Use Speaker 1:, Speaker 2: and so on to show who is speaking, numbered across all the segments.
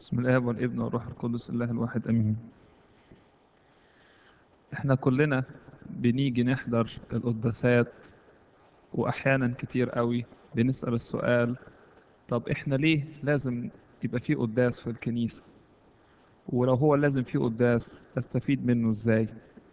Speaker 1: بسم الله والابن والروح القدس الله الواحد امين احنا كلنا بنيجي نحضر القداسات واحيانا كتير قوي بنسأل السؤال طب احنا ليه لازم يبقى في قداس في الكنيسة ولو هو لازم في قداس استفيد منه ازاي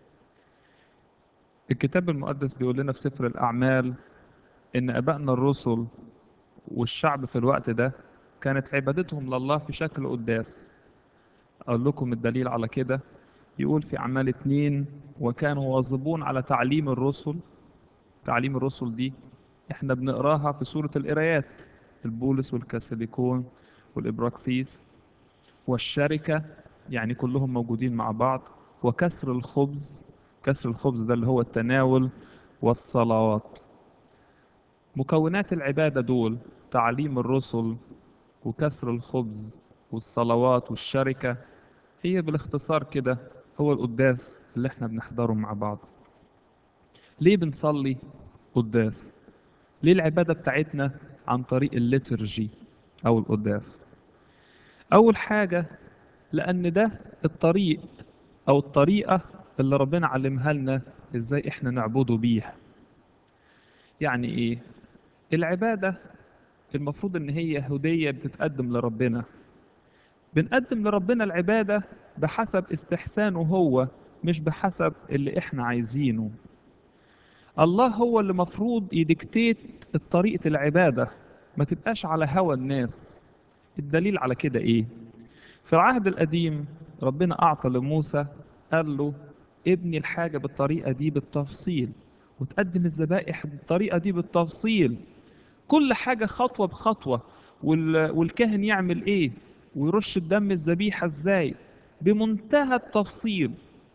Speaker 1: الكتاب المقدس بيقول لنا في سفر الاعمال ان ابائنا الرسل والشعب في الوقت ده كانت عبادتهم لله في شكل قداس أقول لكم الدليل على كده يقول في أعمال اتنين وكانوا واظبون على تعليم الرسل تعليم الرسل دي احنا بنقراها في سورة القرايات البولس والكاسيليكون والإبراكسيس والشركة يعني كلهم موجودين مع بعض وكسر الخبز كسر الخبز ده اللي هو التناول والصلوات مكونات العبادة دول تعليم الرسل وكسر الخبز والصلوات والشركة هي بالاختصار كده هو القداس اللي احنا بنحضره مع بعض ليه بنصلي قداس ليه العبادة بتاعتنا عن طريق الليترجي أو القداس أول حاجة لأن ده الطريق أو الطريقة اللي ربنا علمها لنا إزاي إحنا نعبده بيها يعني إيه العبادة المفروض ان هي هدية بتتقدم لربنا بنقدم لربنا العبادة بحسب استحسانه هو مش بحسب اللي احنا عايزينه الله هو اللي مفروض يدكتيت طريقة العبادة ما تبقاش على هوى الناس الدليل على كده ايه في العهد القديم ربنا اعطى لموسى قال له ابني الحاجة بالطريقة دي بالتفصيل وتقدم الذبائح بالطريقة دي بالتفصيل كل حاجة خطوة بخطوة والكاهن يعمل ايه ويرش الدم الذبيحة ازاي بمنتهى التفصيل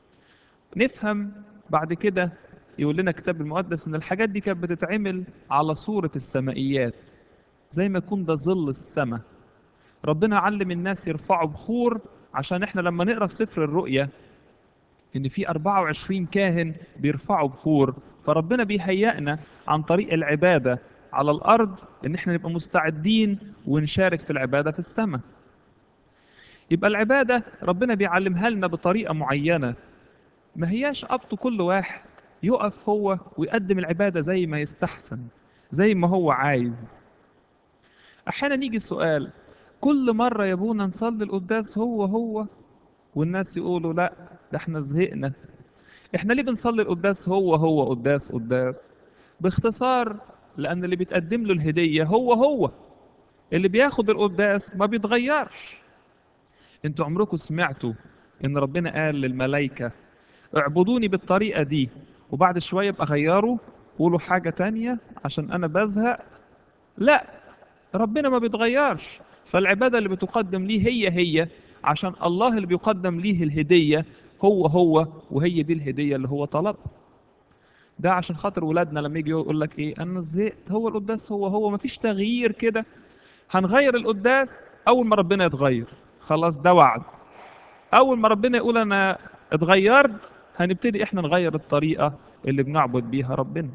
Speaker 1: نفهم بعد كده يقول لنا الكتاب المقدس ان الحاجات دي كانت بتتعمل على صورة السمائيات زي ما يكون ده ظل السماء ربنا علم الناس يرفعوا بخور عشان احنا لما نقرا في سفر الرؤيا ان في 24 كاهن بيرفعوا بخور فربنا بيهيئنا عن طريق العباده على الأرض إن إحنا نبقى مستعدين ونشارك في العبادة في السماء يبقى العبادة ربنا بيعلمها لنا بطريقة معينة ما هياش أبطو كل واحد يقف هو ويقدم العبادة زي ما يستحسن زي ما هو عايز أحيانا يجي سؤال كل مرة يا ابونا نصلي القداس هو هو والناس يقولوا لا ده احنا زهقنا احنا ليه بنصلي القداس هو هو قداس قداس باختصار لأن اللي بيتقدم له الهدية هو هو اللي بياخد القداس ما بيتغيرش انتوا عمركم سمعتوا ان ربنا قال للملائكة اعبدوني بالطريقة دي وبعد شوية يبقى غيروا قولوا حاجة تانية عشان أنا بزهق لا ربنا ما بيتغيرش فالعبادة اللي بتقدم ليه هي هي عشان الله اللي بيقدم ليه الهدية هو هو وهي دي الهدية اللي هو طلبها ده عشان خاطر ولادنا لما يجي يقول لك ايه انا زهقت هو القداس هو هو مفيش تغيير كده هنغير القداس اول ما ربنا يتغير خلاص ده وعد اول ما ربنا يقول انا اتغيرت هنبتدي احنا نغير الطريقه اللي بنعبد بيها ربنا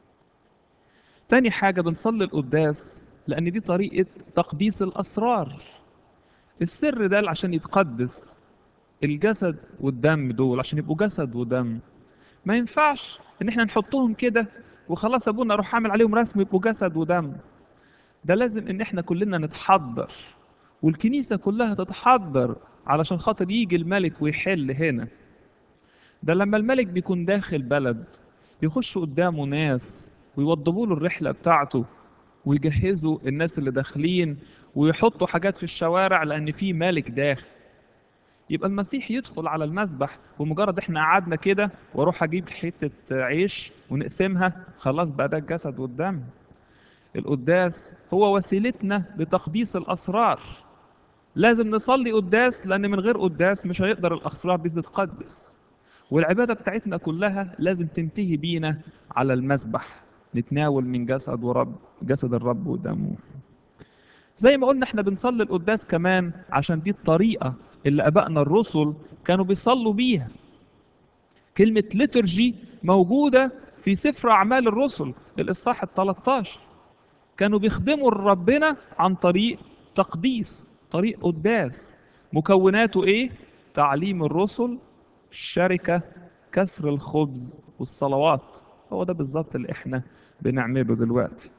Speaker 1: تاني حاجه بنصلي القداس لان دي طريقه تقديس الاسرار السر ده عشان يتقدس الجسد والدم دول عشان يبقوا جسد ودم ما ينفعش ان احنا نحطهم كده وخلاص ابونا اروح اعمل عليهم رسم يبقوا جسد ودم ده لازم ان احنا كلنا نتحضر والكنيسة كلها تتحضر علشان خاطر يجي الملك ويحل هنا ده لما الملك بيكون داخل بلد يخش قدامه ناس ويوضبوا له الرحلة بتاعته ويجهزوا الناس اللي داخلين ويحطوا حاجات في الشوارع لأن في ملك داخل يبقى المسيح يدخل على المذبح ومجرد احنا قعدنا كده واروح اجيب حته عيش ونقسمها خلاص بقى ده الجسد والدم القداس هو وسيلتنا لتقديس الاسرار لازم نصلي قداس لان من غير قداس مش هيقدر الاسرار دي تتقدس والعباده بتاعتنا كلها لازم تنتهي بينا على المذبح نتناول من جسد ورب جسد الرب ودمه زي ما قلنا احنا بنصلي القداس كمان عشان دي الطريقه اللي ابائنا الرسل كانوا بيصلوا بيها كلمه ليترجي موجوده في سفر اعمال الرسل الاصحاح ال 13 كانوا بيخدموا ربنا عن طريق تقديس طريق قداس مكوناته ايه تعليم الرسل الشركة كسر الخبز والصلوات هو ده بالظبط اللي احنا بنعمله دلوقتي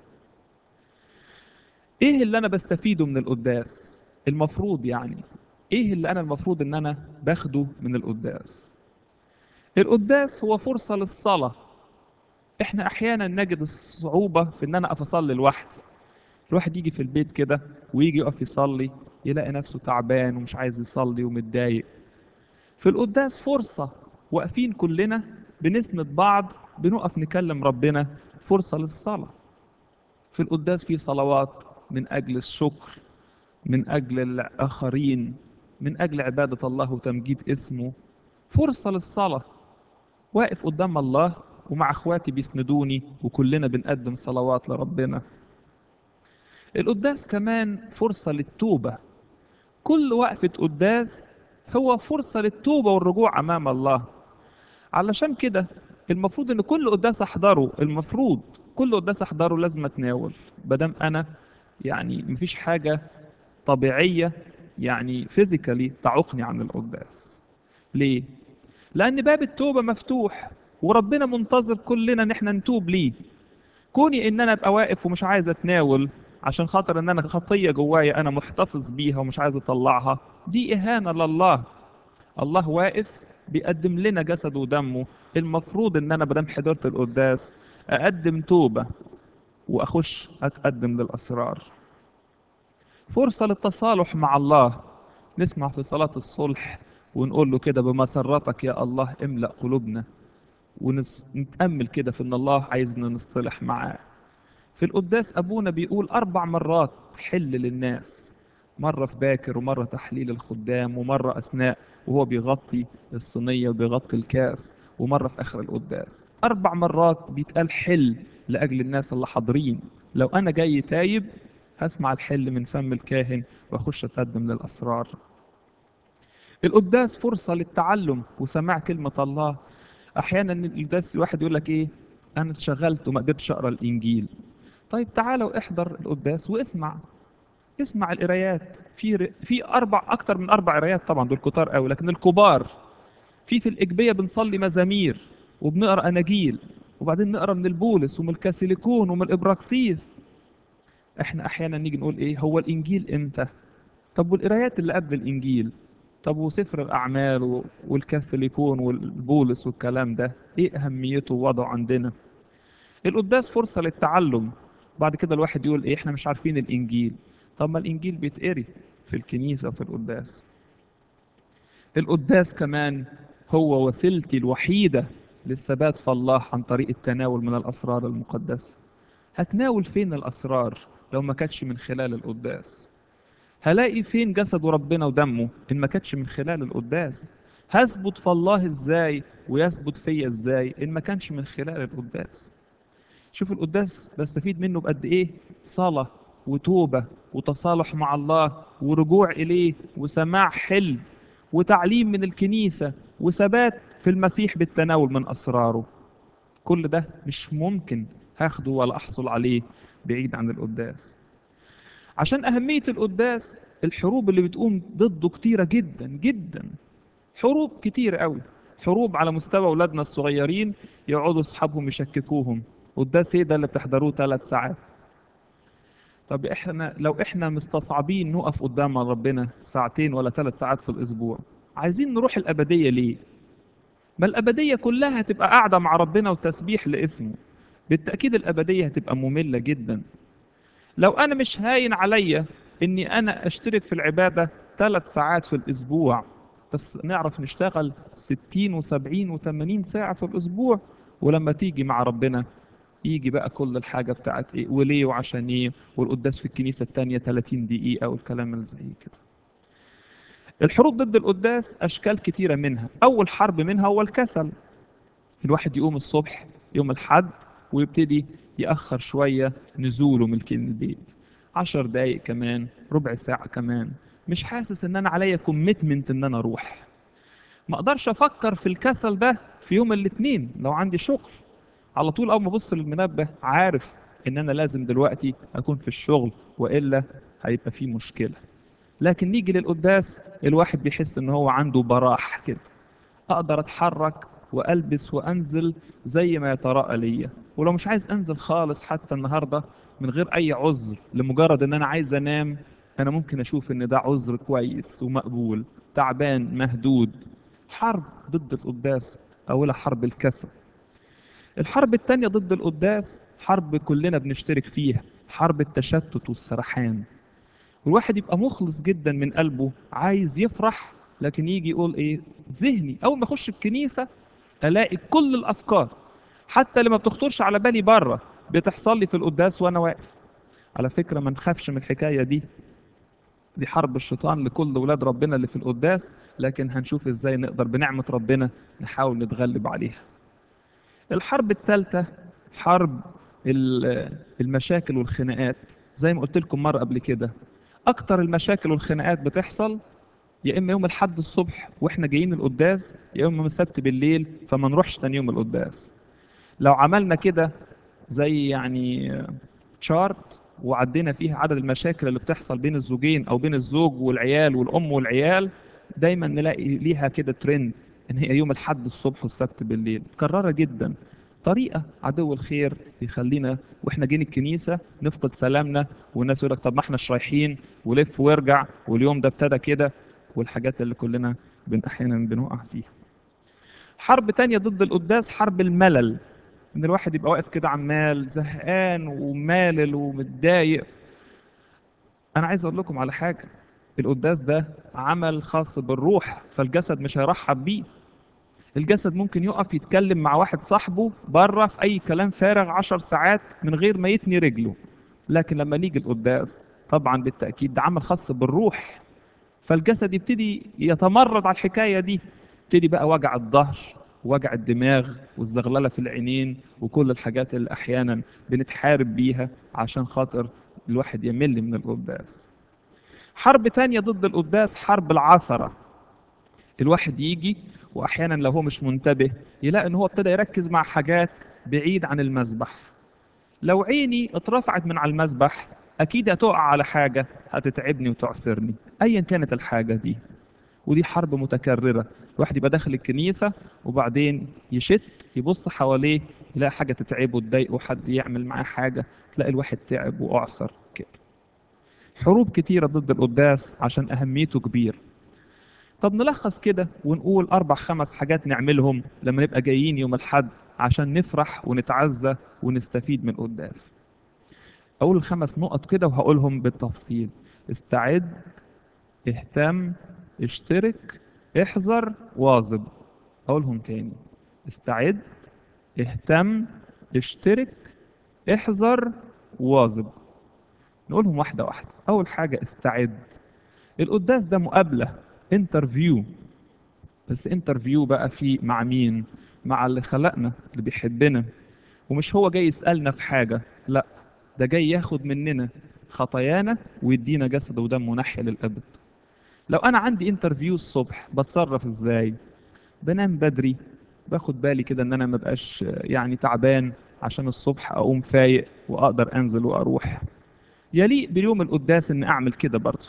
Speaker 1: ايه اللي انا بستفيده من القداس المفروض يعني ايه اللي انا المفروض ان انا باخده من القداس القداس هو فرصة للصلاة احنا احيانا نجد الصعوبة في ان انا اقف اصلي لوحدي الواحد يجي في البيت كده ويجي يقف يصلي يلاقي نفسه تعبان ومش عايز يصلي ومتضايق في القداس فرصة واقفين كلنا بنسند بعض بنقف نكلم ربنا فرصة للصلاة في القداس في صلوات من أجل الشكر من أجل الآخرين من أجل عبادة الله وتمجيد اسمه فرصة للصلاة واقف قدام الله ومع اخواتي بيسندوني وكلنا بنقدم صلوات لربنا القداس كمان فرصة للتوبة كل وقفة قداس هو فرصة للتوبة والرجوع أمام الله علشان كده المفروض ان كل قداس احضره المفروض كل قداس احضره لازم اتناول بدم انا يعني مفيش حاجة طبيعية يعني فيزيكالي تعوقني عن القداس ليه؟ لأن باب التوبة مفتوح وربنا منتظر كلنا ان احنا نتوب ليه كوني ان انا ابقى واقف ومش عايز اتناول عشان خاطر ان انا خطية جوايا انا محتفظ بيها ومش عايز اطلعها دي اهانة لله الله واقف بيقدم لنا جسده ودمه المفروض ان انا بدم حضرت القداس اقدم توبة واخش اتقدم للاسرار فرصة للتصالح مع الله نسمع في صلاة الصلح ونقول له كده بمسرتك يا الله املأ قلوبنا ونتأمل كده في ان الله عايزنا نصطلح معاه في القداس ابونا بيقول اربع مرات حل للناس مرة في باكر ومرة تحليل الخدام ومرة أثناء وهو بيغطي الصينية وبيغطي الكاس ومرة في آخر القداس أربع مرات بيتقال حل لأجل الناس اللي حاضرين لو أنا جاي تايب هسمع الحل من فم الكاهن وأخش أتقدم للأسرار القداس فرصة للتعلم وسماع كلمة الله أحيانا القداس واحد يقول لك إيه أنا اتشغلت وما قدرتش أقرأ الإنجيل طيب تعالى واحضر القداس واسمع اسمع القرايات في في اربع اكتر من اربع قرايات طبعا دول كتار قوي لكن الكبار في في الاجبيه بنصلي مزامير وبنقرا اناجيل وبعدين نقرا من البولس ومن الكاسيليكون ومن الابراكسيس احنا احيانا نيجي نقول ايه هو الانجيل امتى طب والقرايات اللي قبل الانجيل طب وسفر الاعمال والكاثوليكون والبولس والكلام ده ايه اهميته ووضعه عندنا القداس فرصه للتعلم بعد كده الواحد يقول ايه احنا مش عارفين الانجيل طب ما الانجيل بيتقري في الكنيسه وفي القداس القداس كمان هو وسيلتي الوحيده للثبات في الله عن طريق التناول من الاسرار المقدسه هتناول فين الاسرار لو ما كانتش من خلال القداس هلاقي فين جسد ربنا ودمه ان ما كانتش من خلال القداس هثبت في الله ازاي ويثبت فيا ازاي ان ما كانش من خلال القداس شوف القداس بستفيد منه بقد ايه صلاه وتوبه وتصالح مع الله ورجوع اليه وسماع حلم وتعليم من الكنيسه وثبات في المسيح بالتناول من اسراره كل ده مش ممكن هاخده ولا احصل عليه بعيد عن القداس عشان اهميه القداس الحروب اللي بتقوم ضده كتيره جدا جدا حروب كتير قوي حروب على مستوى اولادنا الصغيرين يقعدوا اصحابهم يشككوهم قداس ايه ده اللي بتحضروه ثلاث ساعات طب احنا لو احنا مستصعبين نقف قدام ربنا ساعتين ولا ثلاث ساعات في الاسبوع عايزين نروح الابديه ليه ما الابديه كلها هتبقى قاعده مع ربنا وتسبيح لاسمه بالتاكيد الابديه هتبقى ممله جدا لو انا مش هاين عليا اني انا اشترك في العباده ثلاث ساعات في الاسبوع بس نعرف نشتغل ستين وسبعين وثمانين ساعة في الأسبوع ولما تيجي مع ربنا يجي بقى كل الحاجة بتاعت إيه وليه وعشان إيه والقداس في الكنيسة التانية 30 دقيقة والكلام اللي زي كده الحروب ضد القداس أشكال كتيرة منها أول حرب منها هو الكسل الواحد يقوم الصبح يوم الحد ويبتدي يأخر شوية نزوله من البيت عشر دقايق كمان ربع ساعة كمان مش حاسس ان انا عليا كوميتمنت ان انا اروح ما اقدرش افكر في الكسل ده في يوم الاثنين لو عندي شغل على طول اول ما ابص للمنبه عارف ان انا لازم دلوقتي اكون في الشغل والا هيبقى في مشكله لكن نيجي للقداس الواحد بيحس ان هو عنده براح كده اقدر اتحرك والبس وانزل زي ما يتراءى ليا ولو مش عايز انزل خالص حتى النهارده من غير اي عذر لمجرد ان انا عايز انام انا ممكن اشوف ان ده عذر كويس ومقبول تعبان مهدود حرب ضد القداس اولها حرب الكسل الحرب التانية ضد القداس حرب كلنا بنشترك فيها حرب التشتت والسرحان والواحد يبقى مخلص جدا من قلبه عايز يفرح لكن يجي يقول ايه ذهني اول ما اخش الكنيسه الاقي كل الافكار حتى اللي ما بتخطرش على بالي بره بتحصل لي في القداس وانا واقف على فكره ما نخافش من الحكايه دي دي حرب الشيطان لكل ولاد ربنا اللي في القداس لكن هنشوف ازاي نقدر بنعمه ربنا نحاول نتغلب عليها الحرب الثالثه حرب ال- المشاكل والخناقات زي ما قلت لكم مره قبل كده اكتر المشاكل والخناقات بتحصل يا اما يوم الحد الصبح واحنا جايين القداس يا اما يوم السبت بالليل فما نروحش تاني يوم القداس لو عملنا كده زي يعني تشارت وعدينا فيها عدد المشاكل اللي بتحصل بين الزوجين او بين الزوج والعيال والام والعيال دايما نلاقي ليها كده ترند ان هي يوم الحد الصبح والسبت بالليل متكرره جدا طريقه عدو الخير يخلينا واحنا جايين الكنيسه نفقد سلامنا والناس يقول لك طب ما احنا مش رايحين ولف وارجع واليوم ده ابتدى كده والحاجات اللي كلنا بن احيانا بنقع فيها حرب تانية ضد القداس حرب الملل ان الواحد يبقى واقف كده عمال زهقان ومالل ومتضايق انا عايز اقول لكم على حاجه القداس ده عمل خاص بالروح فالجسد مش هيرحب بيه الجسد ممكن يقف يتكلم مع واحد صاحبه بره في اي كلام فارغ عشر ساعات من غير ما يتني رجله لكن لما نيجي القداس طبعا بالتاكيد ده عمل خاص بالروح فالجسد يبتدي يتمرد على الحكايه دي يبتدي بقى وجع الظهر وجع الدماغ والزغلله في العينين وكل الحاجات اللي احيانا بنتحارب بيها عشان خاطر الواحد يمل من القداس حرب تانية ضد القداس حرب العثرة الواحد يجي واحيانا لو هو مش منتبه يلاقي ان هو ابتدى يركز مع حاجات بعيد عن المذبح لو عيني اترفعت من على المذبح اكيد هتقع على حاجه هتتعبني وتعثرني ايا كانت الحاجه دي ودي حرب متكرره الواحد يبقى داخل الكنيسه وبعدين يشت يبص حواليه يلاقي حاجه تتعبه تضايقه حد يعمل معاه حاجه تلاقي الواحد تعب واعثر كده حروب كتيره ضد القداس عشان اهميته كبير طب نلخص كده ونقول أربع خمس حاجات نعملهم لما نبقى جايين يوم الحد عشان نفرح ونتعزى ونستفيد من القداس أقول الخمس نقط كده وهقولهم بالتفصيل استعد اهتم اشترك احذر واظب أقولهم تاني استعد اهتم اشترك احذر واظب نقولهم واحدة واحدة أول حاجة استعد القداس ده مقابلة انترفيو بس انترفيو بقى في مع مين مع اللي خلقنا اللي بيحبنا ومش هو جاي يسألنا في حاجة لا ده جاي ياخد مننا خطايانا ويدينا جسد ودم ونحيا للأبد لو أنا عندي انترفيو الصبح بتصرف ازاي بنام بدري باخد بالي كده ان انا ما بقاش يعني تعبان عشان الصبح اقوم فايق واقدر انزل واروح يليق باليوم القداس ان اعمل كده برضه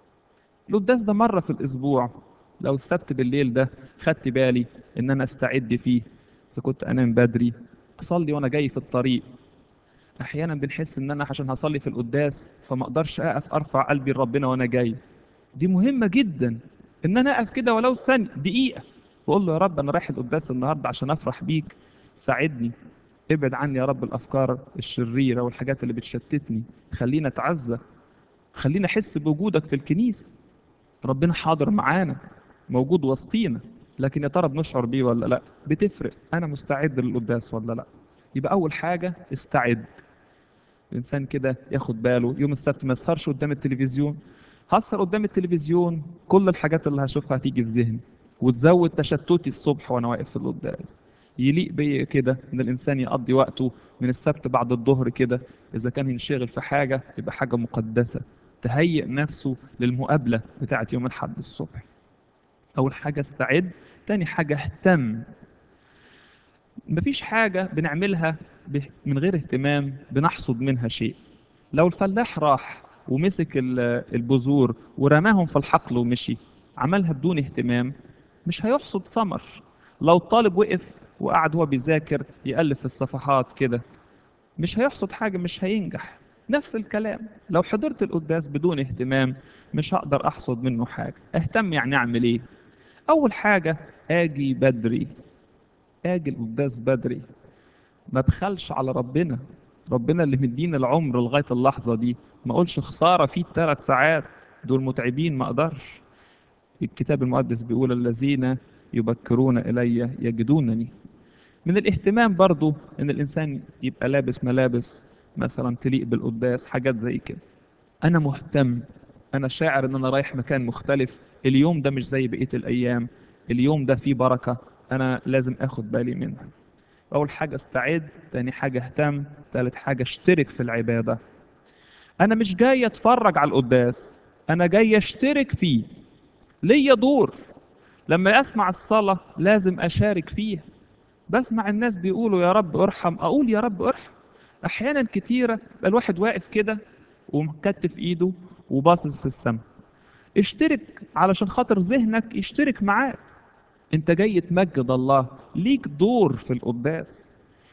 Speaker 1: القداس ده مرة في الأسبوع لو السبت بالليل ده خدت بالي إن أنا أستعد فيه إذا كنت أنام بدري أصلي وأنا جاي في الطريق أحيانا بنحس إن أنا عشان هصلي في القداس فما أقدرش أقف أرفع قلبي لربنا وأنا جاي دي مهمة جدا إن أنا أقف كده ولو ثانية دقيقة وأقول له يا رب أنا رايح القداس النهاردة عشان أفرح بيك ساعدني ابعد عني يا رب الأفكار الشريرة والحاجات اللي بتشتتني خلينا أتعزى خلينا أحس بوجودك في الكنيسة ربنا حاضر معانا موجود وسطينا لكن يا ترى بنشعر بيه ولا لا بتفرق انا مستعد للقداس ولا لا يبقى اول حاجه استعد الانسان كده ياخد باله يوم السبت ما يسهرش قدام التلفزيون هسهر قدام التلفزيون كل الحاجات اللي هشوفها هتيجي في ذهني وتزود تشتتي الصبح وانا واقف في القداس يليق بيا كده ان الانسان يقضي وقته من السبت بعد الظهر كده اذا كان ينشغل في حاجه تبقى حاجه مقدسه تهيئ نفسه للمقابلة بتاعة يوم الحد الصبح أول حاجة استعد تاني حاجة اهتم مفيش حاجة بنعملها به- من غير اهتمام بنحصد منها شيء لو الفلاح راح ومسك ال- البذور ورماهم في الحقل ومشي عملها بدون اهتمام مش هيحصد ثمر لو الطالب وقف وقعد هو بيذاكر يألف في الصفحات كده مش هيحصد حاجة مش هينجح نفس الكلام لو حضرت القداس بدون اهتمام مش هقدر أحصد منه حاجة اهتم يعني أعمل إيه أول حاجة آجي بدري آجي القداس بدري ما بخلش على ربنا ربنا اللي مدينا العمر لغاية اللحظة دي ما أقولش خسارة فيه ثلاث ساعات دول متعبين ما أقدرش الكتاب المقدس بيقول الذين يبكرون إلي يجدونني من الاهتمام برضو ان الانسان يبقى لابس ملابس مثلا تليق بالقداس حاجات زي كده انا مهتم انا شاعر ان انا رايح مكان مختلف اليوم ده مش زي بقية الايام اليوم ده فيه بركة انا لازم اخد بالي منها اول حاجة استعد تاني حاجة اهتم تالت حاجة اشترك في العبادة انا مش جاي اتفرج على القداس انا جاي اشترك فيه ليا دور لما اسمع الصلاة لازم اشارك فيها بسمع الناس بيقولوا يا رب ارحم اقول يا رب ارحم احيانا كتيره يبقى الواحد واقف كده ومكتف ايده وباصص في السماء اشترك علشان خاطر ذهنك يشترك معاك انت جاي تمجد الله ليك دور في القداس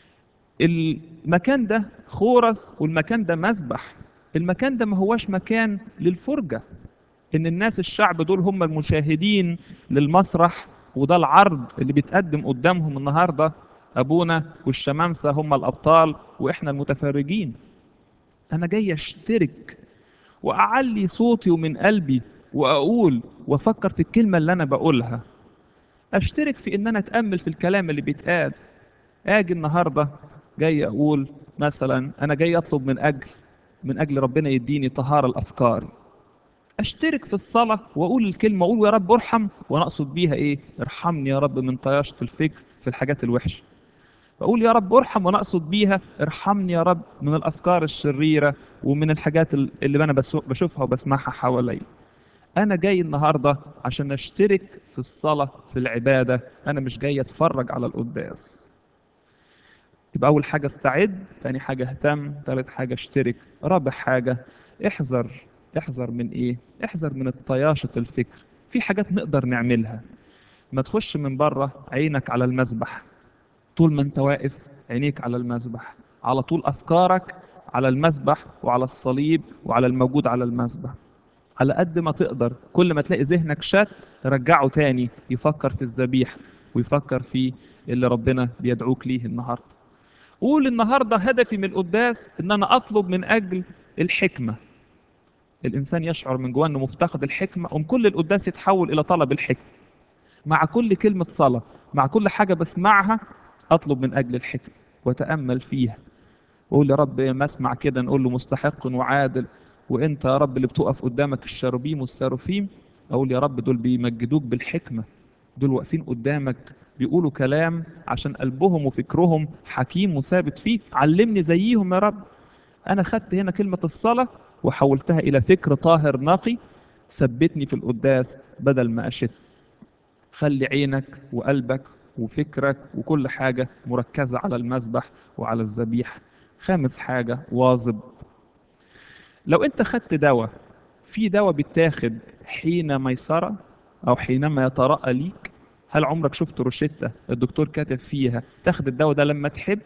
Speaker 1: المكان ده خورس والمكان ده مسبح المكان ده ما هواش مكان للفرجه ان الناس الشعب دول هم المشاهدين للمسرح وده العرض اللي بيتقدم قدامهم النهارده ابونا والشمامسه هم الابطال واحنا المتفرجين انا جاي اشترك واعلي صوتي ومن قلبي واقول وافكر في الكلمه اللي انا بقولها اشترك في ان انا اتامل في الكلام اللي بيتقال اجي النهارده جاي اقول مثلا انا جاي اطلب من اجل من اجل ربنا يديني طهاره الافكار اشترك في الصلاة واقول الكلمة اقول يا رب ارحم وانا اقصد بيها ايه ارحمني يا رب من طياشة الفكر في الحاجات الوحشة بقول يا رب ارحم وانا اقصد بيها ارحمني يا رب من الافكار الشريرة ومن الحاجات اللي انا بسو- بشوفها وبسمعها حواليا انا جاي النهاردة عشان اشترك في الصلاة في العبادة انا مش جاي اتفرج على القداس يبقى اول حاجة استعد تاني حاجة اهتم تالت حاجة اشترك رابع حاجة احذر احذر من ايه احذر من الطياشة الفكر في حاجات نقدر نعملها ما تخش من بره عينك على المسبح طول ما انت واقف عينيك على المسبح على طول افكارك على المسبح وعلى الصليب وعلى الموجود على المسبح على قد ما تقدر كل ما تلاقي ذهنك شت رجعه تاني يفكر في الذبيح ويفكر في اللي ربنا بيدعوك ليه النهارده قول النهارده هدفي من القداس ان انا اطلب من اجل الحكمه الانسان يشعر من جواه انه مفتقد الحكمه قوم كل القداس يتحول الى طلب الحكمه مع كل كلمه صلاه مع كل حاجه بسمعها اطلب من اجل الحكمه واتامل فيها واقول يا رب ما اسمع كده نقول له مستحق وعادل وانت يا رب اللي بتقف قدامك الشروبيم والساروفيم اقول يا رب دول بيمجدوك بالحكمه دول واقفين قدامك بيقولوا كلام عشان قلبهم وفكرهم حكيم وثابت فيك علمني زيهم يا رب انا خدت هنا كلمه الصلاه وحولتها الى فكر طاهر نقي ثبتني في القداس بدل ما اشت خلي عينك وقلبك وفكرك وكل حاجه مركزه على المسبح وعلى الذبيح خامس حاجه واظب لو انت خدت دواء في دواء بيتاخد حين ميسره او حينما يتراءى ليك هل عمرك شفت روشتة الدكتور كاتب فيها تاخد الدواء ده لما تحب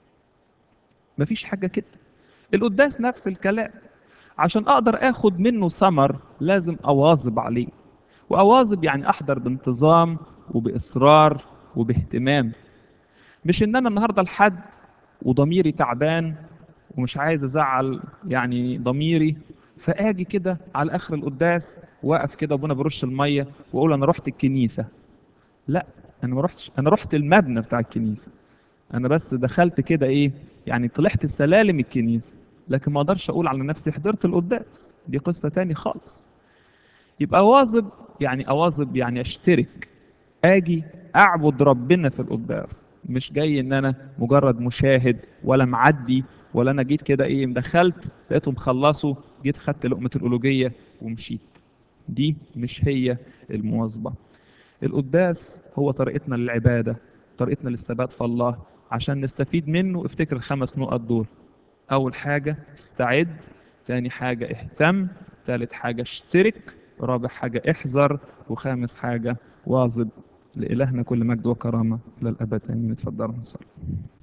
Speaker 1: مفيش حاجة كده القداس نفس الكلام عشان اقدر اخد منه ثمر لازم اواظب عليه واواظب يعني احضر بانتظام وباصرار وباهتمام مش ان انا النهارده الحد وضميري تعبان ومش عايز ازعل يعني ضميري فاجي كده على اخر القداس واقف كده وابونا برش الميه واقول انا رحت الكنيسه لا انا ما رحتش انا رحت المبنى بتاع الكنيسه انا بس دخلت كده ايه يعني طلعت سلالم الكنيسه لكن ما اقدرش اقول على نفسي حضرت القداس دي قصه تاني خالص يبقى واظب يعني اواظب يعني اشترك اجي اعبد ربنا في القداس مش جاي ان انا مجرد مشاهد ولا معدي ولا انا جيت كده ايه دخلت لقيتهم خلصوا جيت خدت لقمه الالوجيه ومشيت دي مش هي المواظبه القداس هو طريقتنا للعباده طريقتنا للثبات في الله عشان نستفيد منه افتكر الخمس نقط دول اول حاجه استعد تاني حاجة اهتم تالت حاجة اشترك رابع حاجة احذر وخامس حاجة واظب لإلهنا كل مجد وكرامة للأبد آمين اتفضلوا نصلي